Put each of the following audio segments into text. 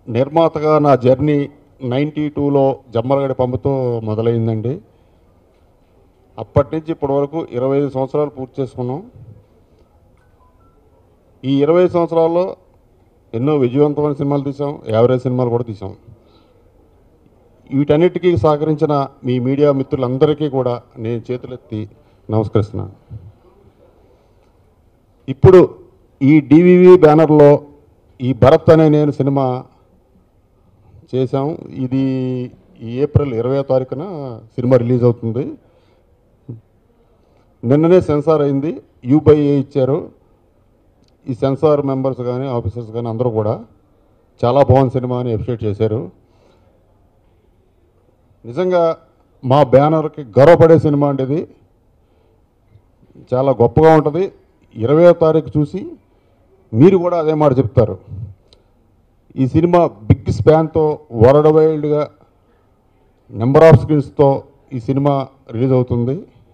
నిర్మాతగా నా journey ninety టూలో జమ్మలగడి పంపుతో మొదలైందండి అప్పటి నుంచి ఇప్పటి వరకు ఇరవై ఐదు సంవత్సరాలు పూర్తి చేసుకున్నాం ఈ ఇరవై ఐదు సంవత్సరాల్లో ఎన్నో విజయవంతమైన సినిమాలు తీసాం యావరేజ్ సినిమాలు కూడా తీసాం వీటన్నిటికీ సహకరించిన మీ మీడియా మిత్రులందరికీ కూడా నేను చేతులెత్తి నమస్కరిస్తున్నాను ఇప్పుడు ఈ డివివి బ్యానర్లో ఈ భరత్ అనే నేను సినిమా చేశాం ఇది ఈ ఏప్రిల్ ఇరవై తారీఖున సినిమా రిలీజ్ అవుతుంది నిన్ననే సెన్సార్ అయింది యూబైఏ ఇచ్చారు ఈ సెన్సార్ మెంబర్స్ కానీ ఆఫీసర్స్ కానీ అందరూ కూడా చాలా బాగుంది సినిమా అని అప్రిషియేట్ చేశారు నిజంగా మా బ్యానర్కి గర్వపడే సినిమా అంటే ఇది చాలా గొప్పగా ఉంటుంది ఇరవై తారీఖు చూసి మీరు కూడా అదే మాట చెప్తారు ఈ సినిమా బిగ్ స్పాన్తో వరల్డ్ వైల్డ్గా నెంబర్ ఆఫ్ స్క్రీన్స్తో ఈ సినిమా రిలీజ్ అవుతుంది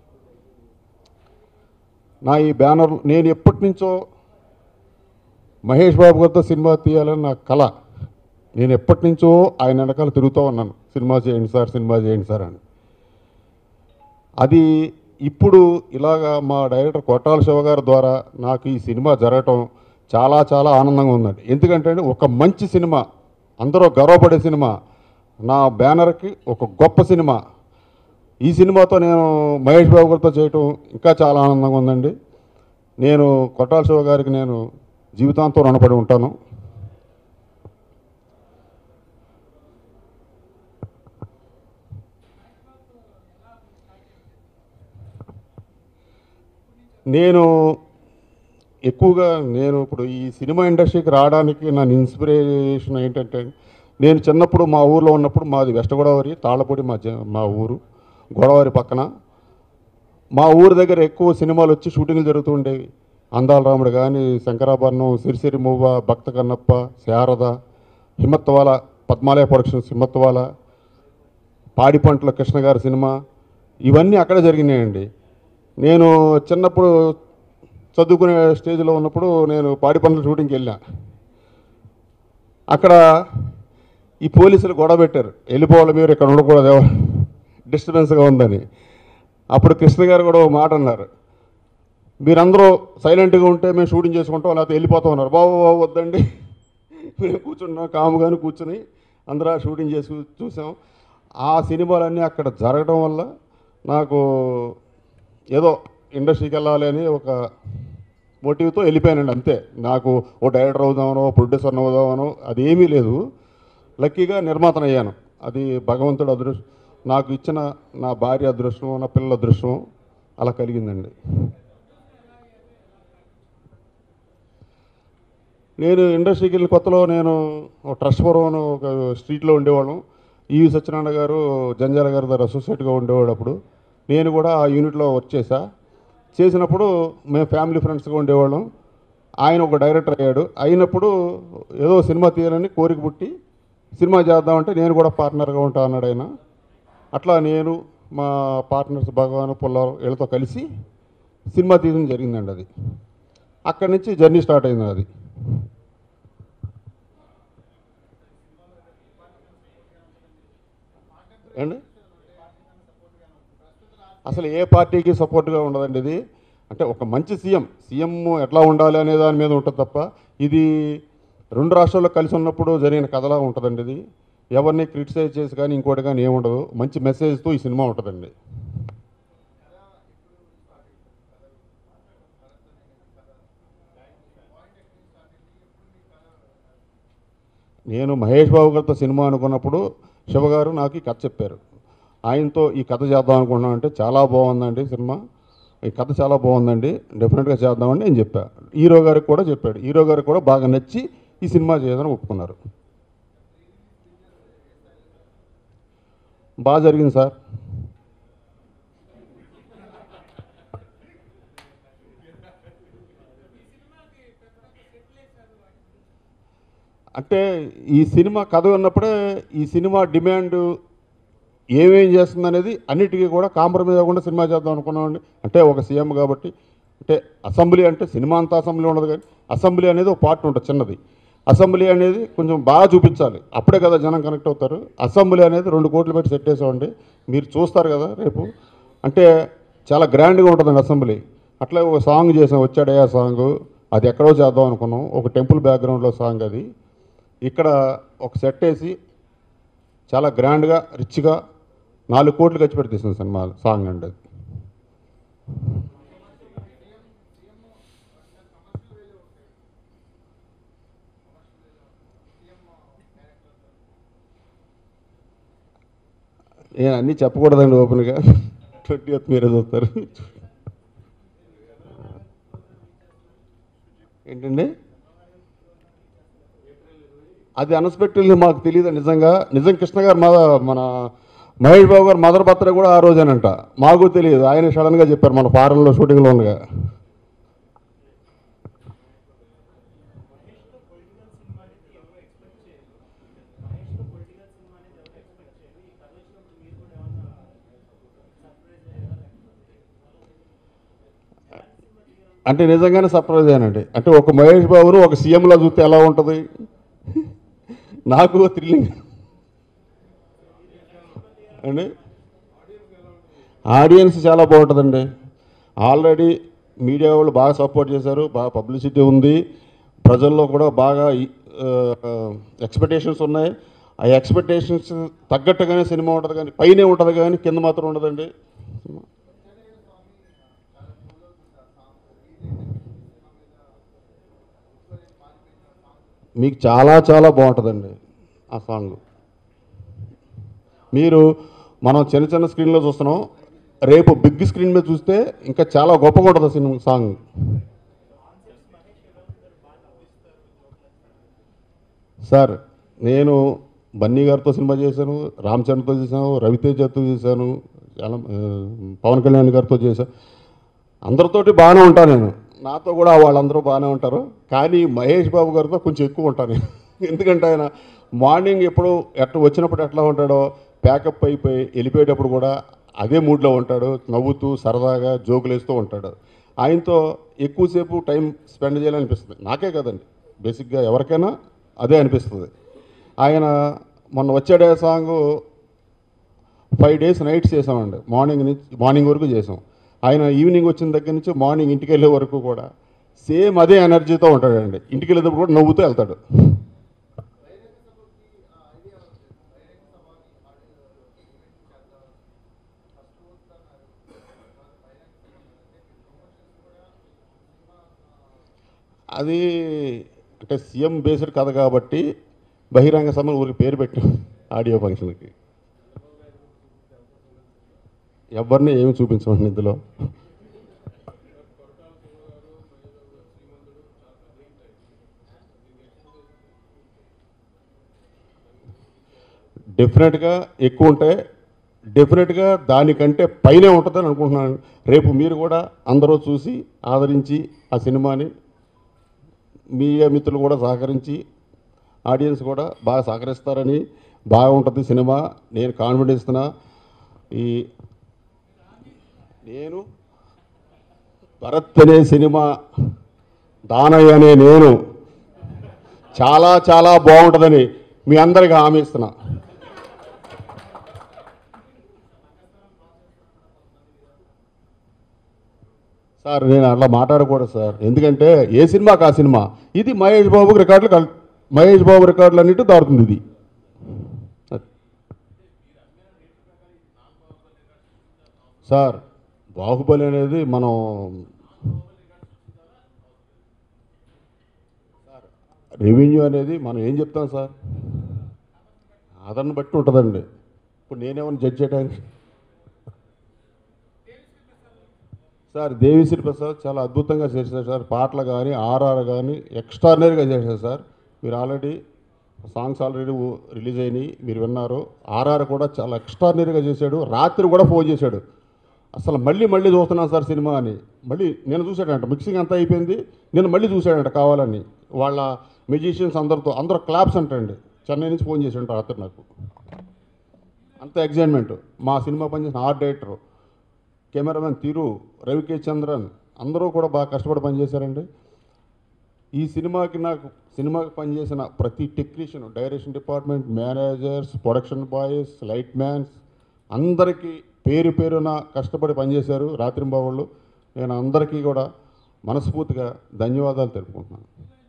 నా ఈ బ్యానర్ నేను ఎప్పటి నుంచో మహేష్ బాబు గారితో సినిమా తీయాలని నా కళ నేను ఎప్పటి నుంచో ఆయన వెనకాల తిరుగుతూ ఉన్నాను సినిమా చేయండి సార్ సినిమా చేయండి సార్ అని అది ఇప్పుడు ఇలాగా మా డైరెక్టర్ కొట్టాల శివ గారి ద్వారా నాకు ఈ సినిమా జరగటం చాలా చాలా ఆనందంగా ఉందండి ఎందుకంటే అండి ఒక మంచి సినిమా అందరూ గర్వపడే సినిమా నా బ్యానర్కి ఒక గొప్ప సినిమా ఈ సినిమాతో నేను మహేష్ బాబు గారితో చేయటం ఇంకా చాలా ఆనందంగా ఉందండి నేను కొట్టాల శివ గారికి నేను జీవితాంతం రుణపడి ఉంటాను నేను ఎక్కువగా నేను ఇప్పుడు ఈ సినిమా ఇండస్ట్రీకి రావడానికి నన్ను ఇన్స్పిరేషన్ ఏంటంటే నేను చిన్నప్పుడు మా ఊర్లో ఉన్నప్పుడు మాది వెస్ట్ గోదావరి తాళ్ళపూడి మా జ- మా ఊరు గోదావరి పక్కన మా ఊరు దగ్గర ఎక్కువ సినిమాలు వచ్చి షూటింగ్లు జరుగుతూ ఉండేవి అందాల రాముడు కానీ శంకరాభరణం సిరిసిరి మూవ భక్త కన్నప్ప శారద హిమ్మత్వాల పద్మాలయ ప్రొడక్షన్స్ హిమ్మత్వాల పాడి పంటల కృష్ణ గారి సినిమా ఇవన్నీ అక్కడే జరిగినాయండి నేను చిన్నప్పుడు చదువుకునే స్టేజ్లో ఉన్నప్పుడు నేను పాడి పంటల షూటింగ్కి వెళ్ళా అక్కడ ఈ పోలీసులు గొడవ పెట్టారు వెళ్ళిపోవాలి మీరు ఇక్కడ ఉండకూడదు డిస్టర్బెన్స్గా ఉందని అప్పుడు కృష్ణ గారు కూడా ఒక మాట అన్నారు మీరందరూ సైలెంట్గా ఉంటే మేము షూటింగ్ చేసుకుంటాం లేకపోతే వెళ్ళిపోతాం ఉన్నారు బాబు బాబు వద్దండి మేము కూర్చున్నాం కాముగాను కూర్చుని అందరూ ఆ షూటింగ్ చేసి చూసాం ఆ సినిమాలన్నీ అక్కడ జరగడం వల్ల నాకు ఏదో ఇండస్ట్రీకి వెళ్ళాలి అని ఒక మోటివ్తో వెళ్ళిపోయానండి అంతే నాకు ఓ డైరెక్టర్ అవుదామనో ప్రొడ్యూసర్ అవుదామనో అదేమీ లేదు లక్కీగా నిర్మాతను అయ్యాను అది భగవంతుడు అదృష్టం నాకు ఇచ్చిన నా భార్య అదృష్టం నా పిల్లల అదృష్టం అలా కలిగిందండి నేను ఇండస్ట్రీకి వెళ్ళిన కొత్తలో నేను ఒక ట్రస్ట్ ఫోరం అని ఒక స్ట్రీట్లో ఉండేవాళ్ళం ఈవి సత్యనారాయణ గారు జంజాల గారి దగ్గర అసోసియేట్గా ఉండేవాడు అప్పుడు నేను కూడా ఆ యూనిట్లో వర్క్ చేశా చేసినప్పుడు మేము ఫ్యామిలీ ఫ్రెండ్స్గా ఉండేవాళ్ళం ఆయన ఒక డైరెక్టర్ అయ్యాడు అయినప్పుడు ఏదో సినిమా తీయాలని కోరిక పుట్టి సినిమా చేద్దామంటే నేను కూడా పార్ట్నర్గా ఉంటా అన్నాడు ఆయన అట్లా నేను మా పార్ట్నర్స్ భగవాన్ పుల్లారావు వీళ్ళతో కలిసి సినిమా తీయడం జరిగిందండి అది అక్కడి నుంచి జర్నీ స్టార్ట్ అయింది అది ఏండి అసలు ఏ పార్టీకి సపోర్ట్గా ఉండదండి ఇది అంటే ఒక మంచి సీఎం సీఎం ఎట్లా ఉండాలి అనే దాని మీద ఉంటుంది తప్ప ఇది రెండు రాష్ట్రాల్లో కలిసి ఉన్నప్పుడు జరిగిన కథలా ఉంటుందండి ఇది ఎవరిని క్రిటిసైజ్ చేసి కానీ ఇంకోటి కానీ ఏముండదు మంచి మెసేజ్తో ఈ సినిమా ఉంటుందండి నేను మహేష్ బాబు గారితో సినిమా అనుకున్నప్పుడు శివగారు నాకు ఈ కథ చెప్పారు ఆయనతో ఈ కథ చేద్దాం అనుకున్నాం అంటే చాలా బాగుందండి సినిమా ఈ కథ చాలా బాగుందండి డెఫినెట్గా చేద్దామని నేను చెప్పా హీరో గారికి కూడా చెప్పాడు హీరో గారికి కూడా బాగా నచ్చి ఈ సినిమా చేయదని ఒప్పుకున్నారు బాగా జరిగింది సార్ అంటే ఈ సినిమా కథ ఉన్నప్పుడే ఈ సినిమా డిమాండ్ ఏమేం చేస్తుంది అనేది అన్నిటికీ కూడా కాంప్రమైజ్ అవ్వకుండా సినిమా చేద్దాం అనుకున్నామండి అంటే ఒక సీఎం కాబట్టి అంటే అసెంబ్లీ అంటే సినిమా అంతా అసెంబ్లీ ఉండదు కానీ అసెంబ్లీ అనేది ఒక పార్ట్ ఉంటుంది చిన్నది అసెంబ్లీ అనేది కొంచెం బాగా చూపించాలి అప్పుడే కదా జనం కనెక్ట్ అవుతారు అసెంబ్లీ అనేది రెండు కోట్లు పెట్టి సెట్ చేసామండి మీరు చూస్తారు కదా రేపు అంటే చాలా గ్రాండ్గా ఉంటుందండి అసెంబ్లీ అట్లా ఒక సాంగ్ చేసాం వచ్చాడయ్యా సాంగ్ అది ఎక్కడో చేద్దాం అనుకున్నాం ఒక టెంపుల్ బ్యాక్గ్రౌండ్లో సాంగ్ అది ఇక్కడ ఒక సెట్ వేసి చాలా గ్రాండ్గా రిచ్గా నాలుగు కోట్లు ఖర్చు పెట్టి తీసిన సినిమా సాంగ్ అండి అది నేను అన్నీ చెప్పకూడదండి ఓపెన్గా ట్వంటీ ఎత్ మీరే చూస్తారు ఏంటండి అది అన్ఎక్స్పెక్టెడ్ మాకు తెలియదు నిజంగా నిజం కృష్ణ గారు మా మన మహేష్ బాబు గారు మదర్ బర్త్డే కూడా ఆ రోజేనంట మాకు తెలియదు ఆయన సడన్గా చెప్పారు మన ఫారెన్లో షూటింగ్లో ఉండగా అంటే నిజంగానే సర్ప్రైజ్ అయ్యానండి అంటే ఒక మహేష్ బాబును ఒక సీఎంలా చూస్తే ఎలా ఉంటుంది నాకు థ్రిల్లింగ్ అండి ఆడియన్స్ చాలా బాగుంటుందండి ఆల్రెడీ మీడియా వాళ్ళు బాగా సపోర్ట్ చేశారు బాగా పబ్లిసిటీ ఉంది ప్రజల్లో కూడా బాగా ఎక్స్పెక్టేషన్స్ ఉన్నాయి ఆ ఎక్స్పెక్టేషన్స్ తగ్గట్టుగానే సినిమా ఉంటుంది కానీ పైనే ఉంటుంది కానీ కింద మాత్రం ఉండదండి మీకు చాలా చాలా బాగుంటుందండి ఆ సాంగ్ మీరు మనం చిన్న చిన్న స్క్రీన్లో చూస్తున్నాం రేపు బిగ్ స్క్రీన్ మీద చూస్తే ఇంకా చాలా గొప్పగా ఉంటుంది ఆ సినిమా సాంగ్ సార్ నేను బన్నీ గారితో సినిమా చేశాను రామ్ చరణ్తో చేశాను రవితేజతో చేశాను చాలా ఆ, పవన్ కళ్యాణ్ గారితో చేశాను అందరితోటి బాగానే ఉంటాను నేను నాతో కూడా వాళ్ళందరూ బాగానే ఉంటారు కానీ మహేష్ బాబు గారితో కొంచెం ఎక్కువ ఉంటాను నేను. ఎందుకంటే ఆయన మార్నింగ్ ఎప్పుడు ఎట్లా వచ్చినప్పుడు ఎట్లా ఉంటాడో ప్యాకప్ అయిపోయి వెళ్ళిపోయేటప్పుడు కూడా అదే మూడ్లో ఉంటాడు నవ్వుతూ సరదాగా జోకులు వేస్తూ ఉంటాడు ఆయనతో ఎక్కువసేపు టైం స్పెండ్ చేయాలనిపిస్తుంది నాకే కదండి బేసిక్గా ఎవరికైనా అదే అనిపిస్తుంది ఆయన మొన్న వచ్చాడే సాంగ్ ఫైవ్ డేస్ నైట్స్ చేసామండి మార్నింగ్ నుంచి మార్నింగ్ వరకు చేసాం ఆయన ఈవినింగ్ వచ్చిన దగ్గర నుంచి మార్నింగ్ ఇంటికి వెళ్ళే వరకు కూడా సేమ్ అదే ఎనర్జీతో ఉంటాడండి ఇంటికి వెళ్ళేటప్పుడు కూడా నవ్వుతూ వెళ్తాడు అది అంటే సీఎం బేస్డ్ కథ కాబట్టి బహిరంగ సభ ఊరికి పేరు పెట్టాం ఆడియో ఫంక్షన్కి ఎవరిని ఏమి చూపించమండి ఇందులో డెఫినెట్గా ఎక్కువ ఉంటే డెఫినెట్గా దానికంటే పైనే ఉంటుందని అనుకుంటున్నాను రేపు మీరు కూడా అందరూ చూసి ఆదరించి ఆ సినిమాని మీడియా మిత్రులు కూడా సహకరించి ఆడియన్స్ కూడా బాగా సహకరిస్తారని బాగుంటుంది సినిమా నేను కాన్ఫిడెన్స్ ఇస్తున్నా ఈ నేను భరత్ అనే సినిమా దానయ్య అనే నేను చాలా చాలా బాగుంటుందని మీ అందరికీ హామీ ఇస్తున్నా సార్ నేను అట్లా మాట్లాడకూడదు సార్ ఎందుకంటే ఏ సినిమాకి ఆ సినిమా ఇది మహేష్ బాబుకి రికార్డులు కల్ మహేష్ బాబు రికార్డులు అన్నిటి దారుతుంది ఇది సార్ బాహుబలి అనేది మనం రెవెన్యూ అనేది మనం ఏం చెప్తాం సార్ ఆదరణ బట్టి ఉంటుందండి ఇప్పుడు నేనేమన్నా జడ్జ్ చేయడానికి సార్ దేవిశ్రీ ప్రసాద్ చాలా అద్భుతంగా చేశారు సార్ పాటలు కానీ ఆర్ఆర్ కానీ ఎక్స్ట్రాడినరీగా చేశారు సార్ మీరు ఆల్రెడీ సాంగ్స్ ఆల్రెడీ రిలీజ్ అయినాయి మీరు విన్నారు ఆర్ఆర్ కూడా చాలా ఎక్స్ట్రాడినరీగా చేశాడు రాత్రి కూడా ఫోన్ చేశాడు అసలు మళ్ళీ మళ్ళీ చూస్తున్నాను సార్ సినిమా అని మళ్ళీ నేను చూశాడంట మిక్సింగ్ అంతా అయిపోయింది నేను మళ్ళీ చూశాడంట కావాలని వాళ్ళ మ్యూజిషియన్స్ అందరితో అందరూ క్లాప్స్ అంటండి చెన్నై నుంచి ఫోన్ చేశాడు రాత్రి నాకు అంత ఎగ్జైట్మెంట్ మా సినిమా పనిచేసిన art director cameraman Tirru Ravi K Chandran అందరూ కూడా బాగా కష్టపడి పనిచేశారండి ఈ సినిమాకి నాకు సినిమాకి పనిచేసిన ప్రతి technician direction department managers production boys light mans అందరికీ పేరు పేరున కష్టపడి పనిచేశారు రాత్రింబావుళ్ళు నేను అందరికీ కూడా మనస్ఫూర్తిగా ధన్యవాదాలు తెలుపుకుంటున్నాను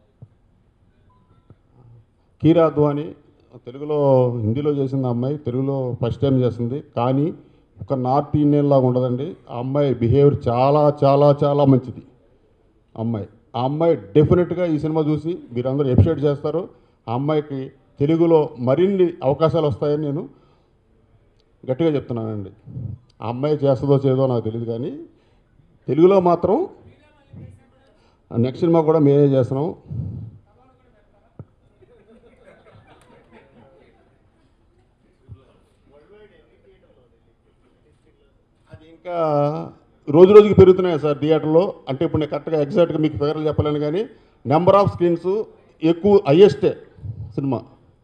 కీరా అద్వాని తెలుగులో హిందీలో చేసింది ఆ అమ్మాయి తెలుగులో ఫస్ట్ టైం చేసింది కానీ ఒక నార్త్ ఇండియన్ లాగా ఉండదండి ఆ అమ్మాయి బిహేవియర్ చాలా చాలా చాలా మంచిది ఆ అమ్మాయి ఆ అమ్మాయి డెఫినెట్గా ఈ సినిమా చూసి మీరందరూ ఎప్రిషియేట్ చేస్తారు ఆ అమ్మాయికి తెలుగులో మరిన్ని అవకాశాలు వస్తాయని నేను గట్టిగా చెప్తున్నానండి ఆ అమ్మాయి చేస్తుందో చేయదో నాకు తెలియదు కానీ తెలుగులో మాత్రం నెక్స్ట్ సినిమా కూడా మేమే చేస్తున్నాం అది ఇంకా రోజు రోజుకి పెరుగుతున్నాయి సార్ థియేటర్లో అంటే ఇప్పుడు నేను కరెక్ట్గా ఎగ్జాక్ట్గా మీకు ఫిగర్లు చెప్పలేను కానీ నెంబర్ ఆఫ్ స్క్రీన్స్ ఎక్కువ హయ్యెస్టే సినిమా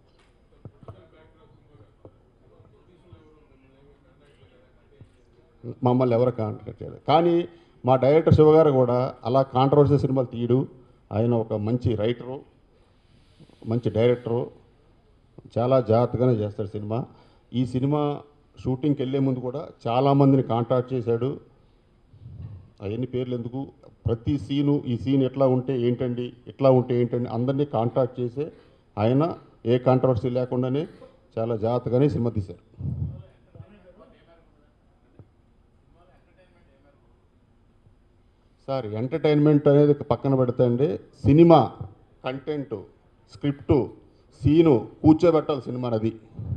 మమ్మల్ని ఎవరు కాంటాక్ట్ చేయలేదు కానీ మా డైరెక్టర్ శివగారు కూడా అలా కాంట్రవర్సీ సినిమాలు తీయడు ఆయన ఒక మంచి రైటరు మంచి డైరెక్టరు చాలా జాగ్రత్తగానే చేస్తాడు సినిమా ఈ సినిమా షూటింగ్కి వెళ్ళే ముందు కూడా చాలామందిని కాంటాక్ట్ చేశాడు అవన్నీ పేర్లు ఎందుకు ప్రతి సీను ఈ సీన్ ఎట్లా ఉంటే ఏంటండి ఎట్లా ఉంటే ఏంటండి అందరినీ కాంటాక్ట్ చేసే ఆయన ఏ కాంట్రవర్సీ లేకుండానే చాలా జాగ్రత్తగానే సినిమా తీశారు సార్ ఎంటర్టైన్మెంట్ అనేది పక్కన పెడితే అండి సినిమా కంటెంట్ స్క్రిప్టు సీను కూర్చోబెట్టాలి సినిమా అది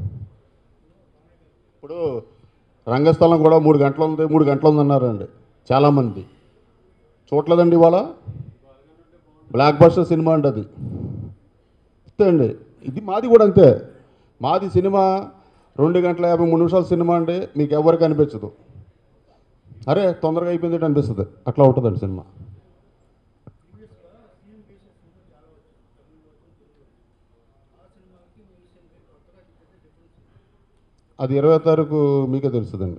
ఇప్పుడు రంగస్థలం కూడా మూడు గంటలు ఉంది మూడు గంటలు ఉంది అన్నారండి చాలామంది చూడలేదండి ఇవాళ బ్లాక్ బస్టర్ సినిమా అండి అది అంతే అండి ఇది మాది కూడా అంతే మాది సినిమా రెండు గంటల యాభై మూడు నిమిషాల సినిమా అండి మీకు ఎవరికి అనిపించదు అరే తొందరగా అయిపోయింది అనిపిస్తుంది అట్లా ఉంటుందండి సినిమా అది ఇరవై తారీఖు మీకే తెలుస్తుందండి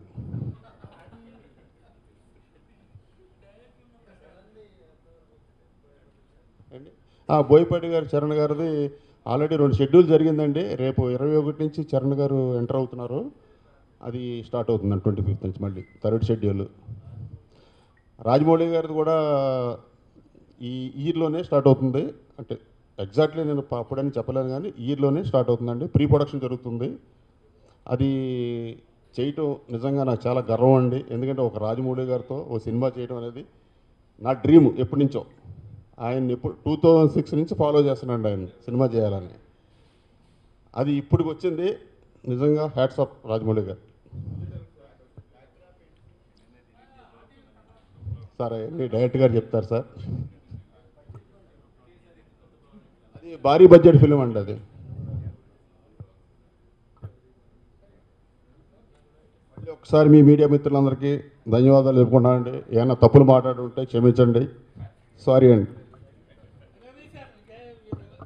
అండి? ఆ, బోయపాటి గారు చరణ్ గారిది ఆల్రెడీ రెండు షెడ్యూల్ జరిగిందండి రేపు ఇరవై ఒకటి నుంచి చరణ్ గారు ఎంటర్ అవుతున్నారు అది స్టార్ట్ అవుతుందండి ట్వంటీ ఫిఫ్త్ నుంచి మళ్ళీ థర్డ్ షెడ్యూల్ రాజమౌళి గారిది కూడా ఈ ఇయర్లోనే స్టార్ట్ అవుతుంది అంటే ఎగ్జాక్ట్లీ నేను ప- అప్పుడని చెప్పలేను కానీ ఇయర్లోనే స్టార్ట్ అవుతుందండి ప్రీ ప్రొడక్షన్ జరుగుతుంది అది చేయటం నిజంగా నాకు చాలా గర్వం అండి ఎందుకంటే ఒక రాజమౌళి గారితో ఓ సినిమా చేయడం అనేది నా డ్రీమ్ ఎప్పటి నుంచో ఆయన ఎప్పుడు టూ థౌజండ్ సిక్స్ నుంచి ఫాలో చేస్తున్నాడు ఆయన సినిమా చేయాలని అది ఇప్పటికి వచ్చింది నిజంగా హ్యాట్స్ ఆఫ్ రాజమౌళి గారు సార్ అవన్నీ డైరెక్ట్ గారు చెప్తారు సార్ అది భారీ బడ్జెట్ ఫిలిం అండి అది మళ్ళీ ఒకసారి మీ మీడియా మిత్రులందరికీ ధన్యవాదాలు చెప్పుకుంటానండి ఏమైనా తప్పులు మాట్లాడుంటే క్షమించండి సారీ అండి